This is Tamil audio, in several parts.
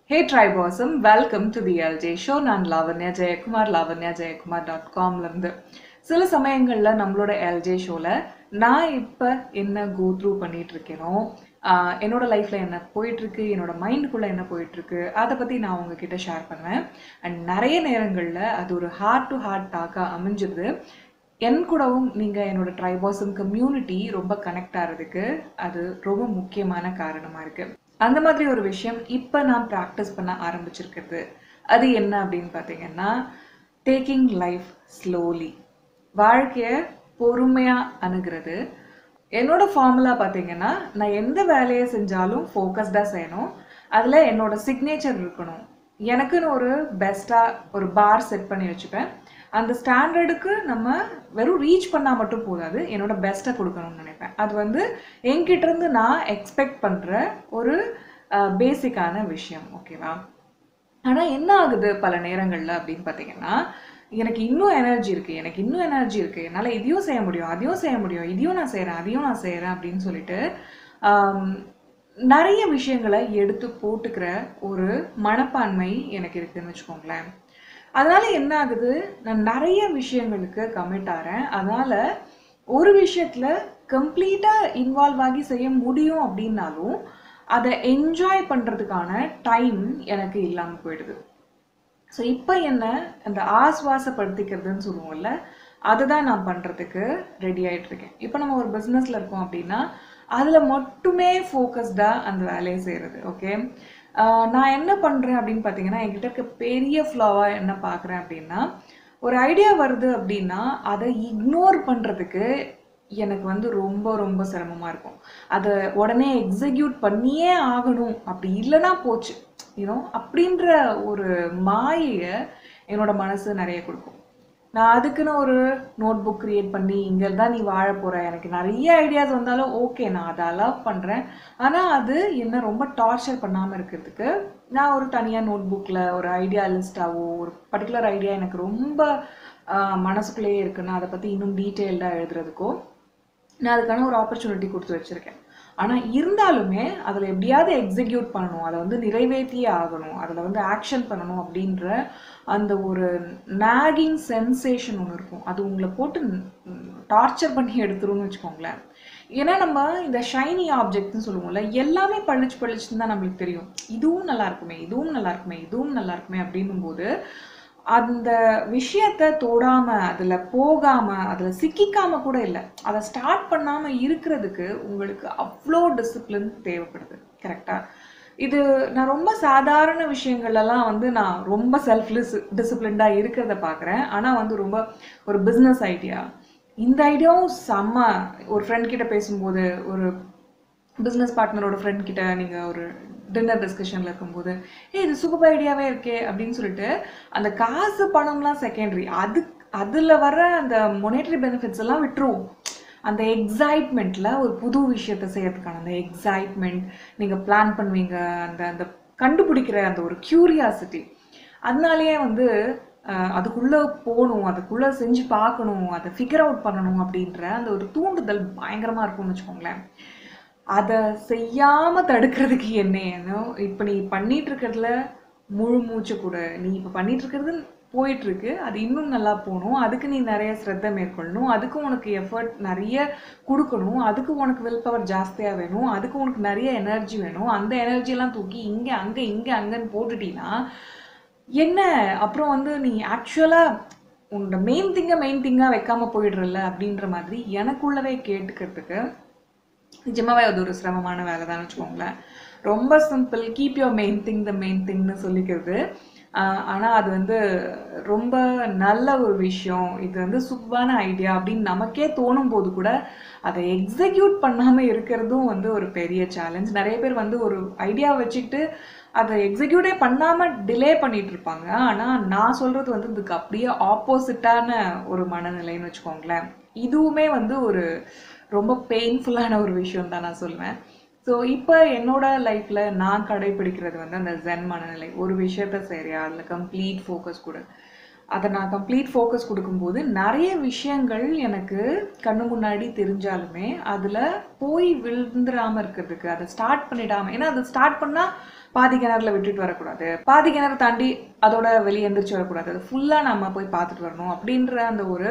ஹே ட்ரைபாசம் welcome to the LJ show நான் லாவண்யா ஜெயக்குமார் லாவண்யா ஜெயக்குமார் டாட் காம்லேருந்து சில சமயங்களில் நம்மளோட எல்ஜே ஷோவில் நான் இப்போ என்ன கோ த்ரூ பண்ணிட்டு இருக்கேனோ ஆஹ் என்னோட லைஃப்பில் என்ன போயிட்டுருக்கு என்னோட மைண்டுக்குள்ளே என்ன போயிட்டுருக்கு அதை பற்றி நான் உங்ககிட்ட ஷேர் பண்ணுவேன் அண்ட் நிறைய நேரங்களில் அது ஒரு ஹார்ட் டு ஹார்ட் டாக்காக அமைஞ்சிருது என் கூடவும் நீங்கள் என்னோட ட்ரைபாசம் கம்யூனிட்டி ரொம்ப கனெக்ட் ஆகிறதுக்கு அது ரொம்ப முக்கியமான காரணமாக இருக்குது அந்த மாதிரி ஒரு விஷயம் இப்போ நான் ப்ராக்டிஸ் பண்ண ஆரம்பிச்சிருக்கிறது அது என்ன அப்படின்னு பார்த்தீங்கன்னா டேக்கிங் லைஃப் ஸ்லோலி வாழ்க்கையை பொறுமையாக அணுகிறது என்னோட ஃபார்முலா பார்த்தீங்கன்னா நான் எந்த வேலையை செஞ்சாலும் ஃபோக்கஸ்டாக செய்யணும் அதில் என்னோட சிக்னேச்சர் இருக்கணும் எனக்குன்னு ஒரு பெஸ்ட்டாக ஒரு பார் செட் பண்ணி வச்சுப்பேன் அந்த ஸ்டாண்டர்டுக்கு நம்ம வெறும் ரீச் பண்ணால் மட்டும் போதாது என்னோட பெஸ்ட்டை கொடுக்கணும்னு நினைப்பேன் அது வந்து என்கிட்ட இருந்து நான் எக்ஸ்பெக்ட் பண்ணுற ஒரு பேசிக்கான விஷயம் ஓகேவா ஆனால் என்ன ஆகுது பல நேரங்களில் அப்படின்னு பார்த்தீங்கன்னா எனக்கு இன்னும் எனர்ஜி இருக்குது எனக்கு இன்னும் எனர்ஜி இருக்குது என்னால் இதையும் செய்ய முடியும் அதையும் செய்ய முடியும் இதையும் நான் செய்கிறேன் அதையும் நான் செய்கிறேன் அப்படின்னு சொல்லிட்டு ஆம், நிறைய விஷயங்களை எடுத்து போட்டுக்கிற ஒரு மனப்பான்மை எனக்கு இருக்குன்னு வச்சுக்கோங்களேன் அதனால என்ன ஆகுது நான் நிறைய விஷயங்களுக்கு கமிட் ஆகிறேன் அதனால ஒரு விஷயத்துல கம்ப்ளீட்டா இன்வால்வ் ஆகி செய்ய முடியும் அப்படின்னாலும் அதை என்ஜாய் பண்றதுக்கான டைம் எனக்கு இல்லாம போயிடுது ஸோ இப்போ என்ன அந்த ஆஸ்வாசப்படுத்திக்கிறதுன்னு சொல்லுவோம்ல அதுதான் நான் பண்ணுறதுக்கு ரெடி ஆயிட்டு இருக்கேன் இப்போ நம்ம ஒரு பிஸ்னஸில் இருக்கோம் அப்படின்னா அதில் மட்டுமே ஃபோக்கஸ்டாக அந்த வேலையை செய்கிறது ஓகே நான் என்ன பண்ணுறேன் அப்படின்னு பார்த்தீங்கன்னா என்கிட்ட இருக்க பெரிய ஃப்ளாவாக என்ன பார்க்குறேன் அப்படின்னா ஒரு ஐடியா வருது அப்படின்னா அதை இக்னோர் பண்ணுறதுக்கு எனக்கு வந்து ரொம்ப ரொம்ப சிரமமாக இருக்கும் அதை உடனே எக்ஸிக்யூட் பண்ணியே ஆகணும் அப்படி இல்லைன்னா போச்சு யூனோ அப்படின்ற ஒரு மாயையை என்னோட மனசு நிறைய கொடுக்கும் நான் அதுக்குன்னு ஒரு நோட் புக் கிரியேட் பண்ணி இங்கே தான் நீ வாழ போகிற எனக்கு நிறைய ஐடியாஸ் வந்தாலும் ஓகே நான் அதை அலவ் பண்ணுறேன் ஆனால் அது என்ன ரொம்ப டார்ச்சர் பண்ணாமல் இருக்கிறதுக்கு நான் ஒரு தனியாக நோட் புக்கில் ஒரு ஐடியா லிஸ்ட்டாவோ ஒரு பர்டிகுலர் ஐடியா எனக்கு ரொம்ப ஆஹ், மனசுக்குள்ளேயே இருக்குன்னா அதை பற்றி இன்னும் டீட்டெயில்டாக எழுதுறதுக்கோ நான் அதுக்கான ஒரு ஆப்பர்ச்சுனிட்டி கொடுத்து வச்சுருக்கேன் ஆனால் இருந்தாலுமே அதில் எப்படியாவது எக்ஸிக்யூட் பண்ணணும் அதை வந்து நிறைவேற்றியே ஆகணும் அதில் வந்து ஆக்ஷன் பண்ணணும் அப்படின்ற அந்த ஒரு நாகிங் சென்சேஷன் ஒன்று இருக்கும் அது உங்களை போட்டு டார்ச்சர் பண்ணி எடுத்துரும்னு வச்சுக்கோங்களேன் ஏன்னா நம்ம இந்த ஷைனி ஆப்ஜெக்ட்னு சொல்லுவோம்ல எல்லாமே பளிச்சு பளிச்சுன்னு தான் நம்மளுக்கு தெரியும் இதுவும் நல்லா இருக்குமே இதுவும் நல்லா இருக்குமே இதுவும் நல்லா இருக்குமே அப்படின்னும் போது அந்த விஷயத்த தொடாம அதுல போகாம அதுல சிக்கிக்காம கூட இல்லை அதை ஸ்டார்ட் பண்ணாம இருக்கிறதுக்கு உங்களுக்கு அவ்வளோ டிசிப்ளின் தேவைப்படுது கரெக்டா இது நான் ரொம்ப சாதாரண விஷயங்கள்லாம் வந்து நான் ரொம்ப செல்ஃப்லெஸ் டிசிப்ளின்டாக இருக்கிறத பார்க்குறேன் ஆனால் வந்து ரொம்ப ஒரு பிஸ்னஸ் ஐடியா இந்த ஐடியாவும் செம்ம ஒரு ஃப்ரெண்ட் கிட்ட பேசும்போது ஒரு பிஸ்னஸ் பார்ட்னரோட ஃப்ரெண்ட் கிட்ட நீங்கள் ஒரு டின்னர் டிஸ்கஷனில் இருக்கும்போது ஏய் இது சூப்பர் ஐடியாவே இருக்கே அப்படின்னு சொல்லிட்டு அந்த காசு பணம்லாம் செகண்டரி அது அதில் வர அந்த மொனேட்டரி பெனிஃபிட்ஸ் எல்லாம் விட்டுருவோம் அந்த எக்ஸைட்மெண்ட்டில் ஒரு புது விஷயத்த செய்யறதுக்கான அந்த எக்ஸைட்மெண்ட் நீங்கள் பிளான் பண்ணுவீங்க அந்த அந்த கண்டுபிடிக்கிற அந்த ஒரு க்யூரியாசிட்டி அதனாலேயே வந்து அஹ், அதுக்குள்ளே போகணும் அதுக்குள்ளே செஞ்சு பார்க்கணும் அதை ஃபிகர் அவுட் பண்ணணும் அப்படின்ற அந்த ஒரு தூண்டுதல் பயங்கரமாக இருக்கும்னு வச்சுக்கோங்களேன் அதை செய்யாம தடுக்கிறதுக்கு என்ன ஏனோ இப்போ நீ பண்ணிட்டு இருக்கிறதுல முழு மூச்சு கூட நீ இப்போ பண்ணிட்டு இருக்கிறது போயிட்டு இருக்கு அது இன்னும் நல்லா போகணும் அதுக்கு நீ நிறைய ஸ்ரத்தை மேற்கொள்ளணும் அதுக்கு உனக்கு எஃபர்ட் நிறைய கொடுக்கணும் அதுக்கு உனக்கு வில் பவர் ஜாஸ்தியாக வேணும் அதுக்கு உனக்கு நிறைய எனர்ஜி வேணும் அந்த எனர்ஜியெல்லாம் தூக்கி இங்கே அங்கே இங்கே அங்கன்னு போட்டுட்டீங்கன்னா என்ன அப்புறம் வந்து நீ ஆக்சுவலாக உன்னோட மெயின் திங்கை மெயின் திங்காக வைக்காம போயிடுறல அப்படின்ற மாதிரி எனக்குள்ளவே கேட்டுக்கிறதுக்கு நிஜமாவே அது ஒரு சிரமமான வேலை தான் வச்சுக்கோங்களேன் ரொம்ப simple keep your main thing the main திங்னு சொல்லிக்கிறது ஆஹ் ஆனா அது வந்து ரொம்ப நல்ல ஒரு விஷயம் இது வந்து சூப்பரான ஐடியா அப்படின்னு நமக்கே தோணும் போது கூட அதை எக்ஸிக்யூட் பண்ணாம இருக்கிறதும் வந்து ஒரு பெரிய சேலஞ்ச் நிறைய பேர் வந்து ஒரு ஐடியா வச்சுக்கிட்டு அதை எக்ஸிக்யூட்டே பண்ணாம டிலே பண்ணிட்டு இருப்பாங்க ஆனா நான் சொல்றது வந்து இதுக்கு அப்படியே ஆப்போசிட்டான ஒரு மனநிலைன்னு வச்சுக்கோங்களேன் இதுவுமே வந்து ஒரு ரொம்ப பெயின்ஃபுல்லான ஒரு விஷயம் தான் நான் சொல்லுவேன் ஸோ இப்போ என்னோட லைஃப்பில் நான் கடைபிடிக்கிறது வந்து அந்த ஜென் மனநிலை ஒரு விஷயத்த சரியா அதில் கம்ப்ளீட் ஃபோக்கஸ் கொடு அதை நான் கம்ப்ளீட் ஃபோக்கஸ் கொடுக்கும்போது நிறைய விஷயங்கள் எனக்கு கண்ணு முன்னாடி தெரிஞ்சாலுமே அதில் போய் விழுந்துடாம இருக்கிறதுக்கு அதை ஸ்டார்ட் பண்ணிடாம ஏன்னா அதை ஸ்டார்ட் பண்ணால் பாதி கிணறுல விட்டுட்டு வரக்கூடாது பாதி கிணறு தாண்டி அதோட வெளியே எந்திரிச்சு வரக்கூடாது அது ஃபுல்லாக நம்ம போய் பார்த்துட்டு வரணும் அப்படின்ற அந்த ஒரு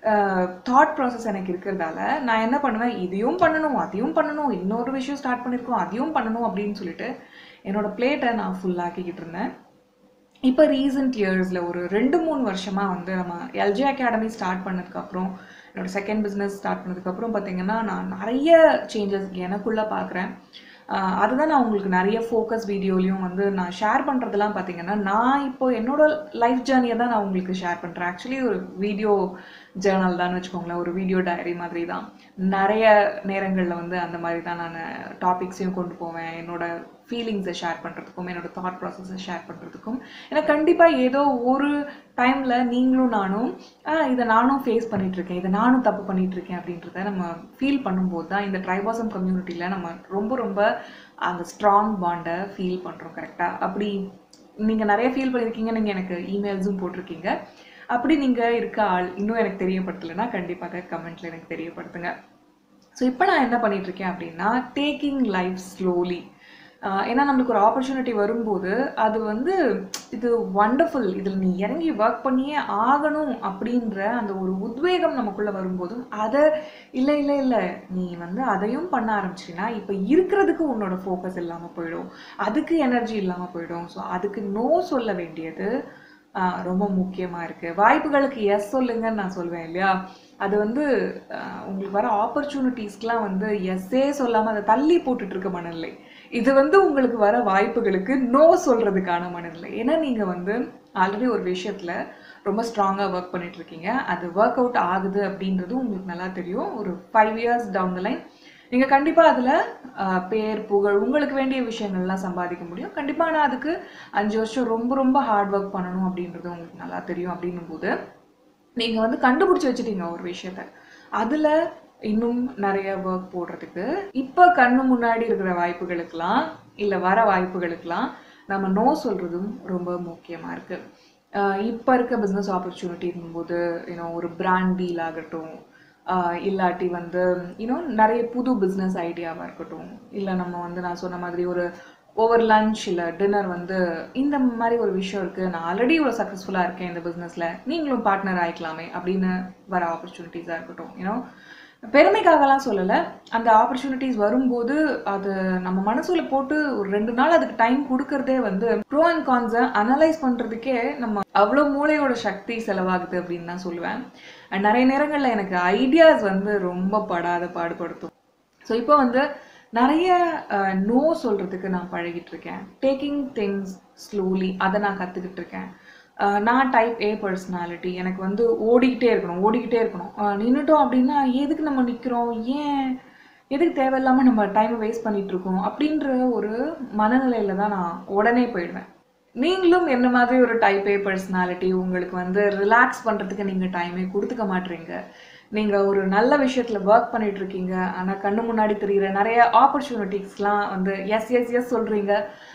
தாட் ப்ராசஸ் எனக்கு இருக்கிறதால நான் என்ன பண்ணுவேன் இதையும் பண்ணணும் அதையும் பண்ணணும் இன்னொரு விஷயம் ஸ்டார்ட் பண்ணியிருக்கோம் அதையும் பண்ணணும் அப்படின்னு சொல்லிட்டு என்னோட பிளேட்டை நான் ஃபுல்லாக்கிக்கிட்டு இருந்தேன் இப்போ ரீசெண்ட் இயர்ஸில் ஒரு ரெண்டு மூணு வருஷமாக வந்து நம்ம எல்ஜி அகாடமி ஸ்டார்ட் பண்ணதுக்கப்புறம் என்னோட செகண்ட் பிஸ்னஸ் ஸ்டார்ட் பண்ணதுக்கப்புறம் பார்த்தீங்கன்னா நான் நிறைய சேஞ்சஸ் எனக்குள்ளே பார்க்குறேன் அதுதான் நான் உங்களுக்கு நிறைய ஃபோக்கஸ் வீடியோலையும் வந்து நான் ஷேர் பண்ணுறதெல்லாம் பார்த்தீங்கன்னா நான் இப்போ என்னோட லைஃப் ஜேர்னியை தான் நான் உங்களுக்கு ஷேர் பண்ணுறேன் ஆக்சுவலி ஒரு வீடியோ ஜேர்னல் தான் வச்சுக்கோங்களேன் ஒரு வீடியோ டைரி மாதிரி தான் நிறைய நேரங்களில் வந்து அந்த மாதிரி தான் நான் டாபிக்ஸையும் கொண்டு போவேன் என்னோட ஃபீலிங்ஸை ஷேர் பண்ணுறதுக்கும் என்னோட தாட் ப்ராசஸை ஷேர் பண்ணுறதுக்கும் ஏன்னா கண்டிப்பாக ஏதோ ஒரு டைமில் நீங்களும் நானும் ஆ இதை நானும் ஃபேஸ் பண்ணிகிட்ருக்கேன் இதை நானும் தப்பு பண்ணிகிட்ருக்கேன் அப்படின்றத நம்ம ஃபீல் பண்ணும்போது தான் இந்த ட்ரைபாசம் கம்யூனிட்டியில் நம்ம ரொம்ப ரொம்ப அந்த ஸ்ட்ராங் பாண்டை ஃபீல் பண்ணுறோம் கரெக்டாக அப்படி நீங்கள் நிறைய ஃபீல் பண்ணியிருக்கீங்க நீங்கள் எனக்கு இமெயில்ஸும் போட்டிருக்கீங்க அப்படி நீங்கள் இருக்க ஆள் இன்னும் எனக்கு தெரியப்படுத்தலைன்னா கண்டிப்பாக கமெண்ட்டில் எனக்கு தெரியப்படுத்துங்க ஸோ இப்போ நான் என்ன பண்ணிட்டு இருக்கேன் அப்படின்னா டேக்கிங் லைஃப் ஸ்லோலி ஏன்னா நம்மளுக்கு ஒரு ஆப்பர்ச்சுனிட்டி வரும்போது அது வந்து இது வண்டர்ஃபுல் இதில் நீ இறங்கி ஒர்க் பண்ணியே ஆகணும் அப்படின்ற அந்த ஒரு உத்வேகம் நமக்குள்ளே வரும்போதும் அதை இல்லை இல்லை இல்லை நீ வந்து அதையும் பண்ண ஆரம்பிச்சின்னா இப்போ இருக்கிறதுக்கு உன்னோட ஃபோக்கஸ் இல்லாமல் போயிடும் அதுக்கு எனர்ஜி இல்லாமல் போயிடும் ஸோ அதுக்கு நோ சொல்ல வேண்டியது ஆஹ் ரொம்ப முக்கியமாக இருக்குது வாய்ப்புகளுக்கு எஸ் சொல்லுங்கன்னு நான் சொல்வேன் இல்லையா அது வந்து ஆஹ் உங்களுக்கு வர ஆப்பர்ச்சுனிட்டிஸ்க்கெலாம் வந்து எஸ்ஸே சொல்லாமல் அதை தள்ளி போட்டுட்டு இருக்க மனநிலை இது வந்து உங்களுக்கு வர வாய்ப்புகளுக்கு நோ சொல்கிறதுக்கான மனநிலை ஏன்னா நீங்கள் வந்து ஆல்ரெடி ஒரு விஷயத்தில் ரொம்ப ஸ்ட்ராங்காக ஒர்க் பண்ணிட்டு இருக்கீங்க அது ஒர்க் அவுட் ஆகுது அப்படின்றது உங்களுக்கு நல்லா தெரியும் ஒரு five years down the line நீங்கள் கண்டிப்பாக அதில் பேர் புகழ் உங்களுக்கு வேண்டிய விஷயங்கள்லாம் சம்பாதிக்க முடியும் கண்டிப்பாக ஆனால் அதுக்கு அஞ்சு வருஷம் ரொம்ப ரொம்ப ஹார்ட் ஒர்க் பண்ணணும் அப்படின்றது உங்களுக்கு நல்லா தெரியும் அப்படின்னும் போது நீங்கள் வந்து கண்டுபிடிச்சி வச்சுட்டீங்க ஒரு விஷயத்த அதில் இன்னும் நிறைய ஒர்க் போடுறதுக்கு இப்போ கண்ணு முன்னாடி இருக்கிற வாய்ப்புகளுக்கெல்லாம் இல்லை வர வாய்ப்புகளுக்கெல்லாம் நம்ம நோ சொல்கிறதும் ரொம்ப முக்கியமாக இருக்குது இப்போ இருக்க பிஸ்னஸ் ஆப்பர்ச்சுனிட்டி இருக்கும்போது யூனோ ஒரு பிராண்ட் டீல் ஆகட்டும் ஆஹ் இல்லாட்டி வந்து இன்னும் நிறைய புது பிஸ்னஸ் ஐடியாவாக இருக்கட்டும் இல்லை நம்ம வந்து நான் சொன்ன மாதிரி ஒரு ஓவர் லஞ்ச் இல்லை டின்னர் வந்து இந்த மாதிரி ஒரு விஷயம் இருக்குது நான் ஆல்ரெடி இவ்வளோ சக்ஸஸ்ஃபுல்லாக இருக்கேன் இந்த பிஸ்னஸில் நீங்களும் பார்ட்னர் ஆகிக்கலாமே அப்படின்னு வர ஆப்பர்ச்சுனிட்டிஸாக இருக்கட்டும் யூனோ பெருமைக்காகலாம் சொல்லலை அந்த ஆப்பர்ச்சுனிட்டிஸ் வரும்போது அது நம்ம மனசுல போட்டு ஒரு ரெண்டு நாள் அதுக்கு டைம் கொடுக்கறதே வந்து ப்ரோ அண்ட் கான்ஸை அனலைஸ் பண்ணுறதுக்கே நம்ம அவ்வளோ மூளையோட சக்தி செலவாகுது அப்படின்னு தான் சொல்லுவேன் அண்ட் நிறைய நேரங்களில் எனக்கு ஐடியாஸ் வந்து ரொம்ப படாத பாடுபடுத்தும் ஸோ இப்போ வந்து நிறைய நோ சொல்கிறதுக்கு நான் பழகிட்டு இருக்கேன் டேக்கிங் திங்ஸ் ஸ்லோலி அதை நான் கற்றுக்கிட்டு இருக்கேன் அஹ் நான் டைப் ஏ பர்சனாலிட்டி எனக்கு வந்து ஓடிக்கிட்டே இருக்கணும் ஓடிக்கிட்டே இருக்கணும் அஹ் நின்னுட்டோம் அப்படின்னா எதுக்கு நம்ம நிற்கிறோம் ஏன் எதுக்கு தேவையில்லாமல் நம்ம டைமை வேஸ்ட் பண்ணிட்டு இருக்கோம் அப்படின்ற ஒரு மனநிலையில தான் நான் உடனே போயிடுவேன் நீங்களும் என்ன மாதிரி ஒரு டைப் ஏ பர்சனாலிட்டி உங்களுக்கு வந்து ரிலாக்ஸ் பண்ணுறதுக்கு நீங்கள் டைமே கொடுத்துக்க மாட்டீங்க நீங்கள் ஒரு நல்ல விஷயத்தில் ஒர்க் பண்ணிட்டு இருக்கீங்க ஆனால் கண்ணு முன்னாடி தெரிகிற நிறைய ஆப்பர்ச்சுனிட்டிஸ்லாம் வந்து எஸ் எஸ் எஸ் சொல்கிறீங்க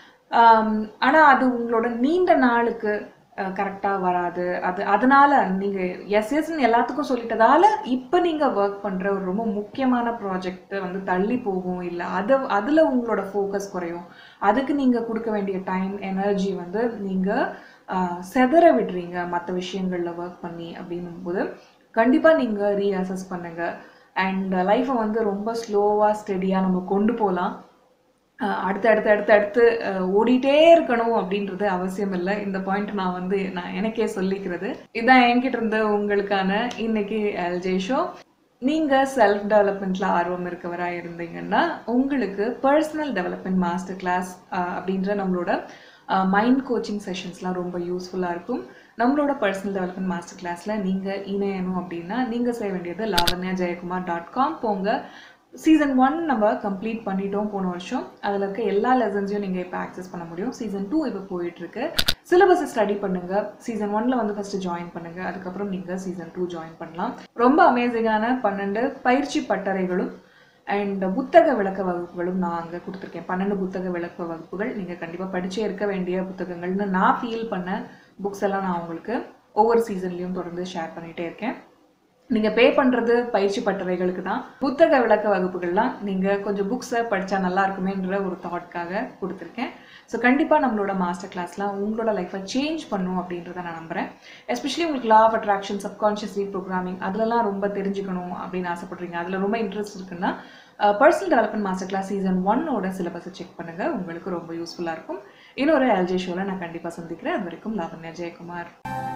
ஆனால் அது உங்களோட நீண்ட நாளுக்கு கரெக்டாக வராது அது அதனால நீங்கள் எஸ் எஸ்ன்னு எல்லாத்துக்கும் சொல்லிட்டதால இப்போ நீங்கள் ஒர்க் பண்ணுற ஒரு ரொம்ப முக்கியமான ப்ராஜெக்ட் வந்து தள்ளி போகும் இல்லை அதை அதில் உங்களோட ஃபோக்கஸ் குறையும் அதுக்கு நீங்கள் கொடுக்க வேண்டிய டைம் எனர்ஜி வந்து நீங்கள் செதற விடுறீங்க மற்ற விஷயங்களில் ஒர்க் பண்ணி அப்படின்னும் போது கண்டிப்பாக நீங்கள் ரீஅசஸ் பண்ணுங்கள் அண்ட் லைஃப்பை வந்து ரொம்ப ஸ்லோவாக ஸ்டெடியாக நம்ம கொண்டு போகலாம் அஹ் அடுத்து அடுத்து அடுத்து அடுத்து அஹ் ஓடிட்டே இருக்கணும் அப்படின்றது அவசியம் இல்லை இந்த பாயிண்ட் நான் வந்து நான் எனக்கே சொல்லிக்கிறது இதான் என்கிட்ட இருந்த உங்களுக்கான இன்னைக்கு எல்ஜே ஷோ நீங்கள் செல்ஃப் டெவலப்மெண்ட்டில் ஆர்வம் இருக்கவராக இருந்தீங்கன்னா உங்களுக்கு பர்சனல் டெவலப்மெண்ட் மாஸ்டர் கிளாஸ் அப்படின்ற நம்மளோட மைண்ட் கோச்சிங் செஷன்ஸ்லாம் ரொம்ப யூஸ்ஃபுல்லாக இருக்கும் நம்மளோட பர்சனல் டெவலப்மெண்ட் மாஸ்டர் கிளாஸில் நீங்கள் இணையணும் அப்படின்னா நீங்கள் செய்ய வேண்டியது லாவண்யா ஜெயக்குமார் டாட் காம் போங்க சீசன் ஒன் நம்ம கம்ப்ளீட் பண்ணிட்டோம் போன வருஷம் அதில் இருக்க எல்லா லெசன்ஸையும் நீங்கள் இப்போ ஆக்சஸ் பண்ண முடியும் சீசன் டூ இப்போ போயிட்டுருக்கு சிலபஸை ஸ்டடி பண்ணுங்க சீசன் ஒன்ல வந்து ஃபஸ்ட்டு ஜாயின் பண்ணுங்க அதுக்கப்புறம் நீங்கள் சீசன் டூ ஜாயின் பண்ணலாம் ரொம்ப அமேசிங்கான பன்னெண்டு பயிற்சி பட்டறைகளும் அண்ட் புத்தக விளக்க வகுப்புகளும் நான் அங்கே கொடுத்துருக்கேன் பன்னெண்டு புத்தக விளக்க வகுப்புகள் நீங்கள் கண்டிப்பாக படிச்சே இருக்க வேண்டிய புத்தகங்கள்னு நான் ஃபீல் பண்ண புக்ஸ் எல்லாம் நான் உங்களுக்கு ஒவ்வொரு சீசன்லேயும் தொடர்ந்து ஷேர் பண்ணிகிட்டே இருக்கேன் நீங்கள் பே பண்ணுறது பயிற்சி பட்டறைகளுக்கு தான் புத்தக விளக்க வகுப்புகள்லாம் நீங்கள் கொஞ்சம் புக்ஸை படித்தா நல்லா இருக்குமேன்ற ஒரு தாட்காக கொடுத்துருக்கேன் ஸோ கண்டிப்பாக நம்மளோட மாஸ்டர் கிளாஸ்லாம் உங்களோட லைஃப்பை சேஞ்ச் பண்ணும் அப்படின்றத நான் நம்புகிறேன் எஸ்பெஷலி உங்களுக்கு law of attraction subconscious reprogramming அதிலலாம் ரொம்ப தெரிஞ்சுக்கணும் அப்படின்னு ஆசைப்படுறீங்க அதில் ரொம்ப இன்ட்ரெஸ்ட் இருக்குன்னா personal development master class season ஒன்னோட சிலபஸை செக் பண்ணுங்கள் உங்களுக்கு ரொம்ப யூஸ்ஃபுல்லாக இருக்கும் இன்னொரு எல்ஜே ஷோவில் நான் கண்டிப்பாக சந்திக்கிறேன் அது வரைக்கும் லாவண்யா ஜெயக்குமார்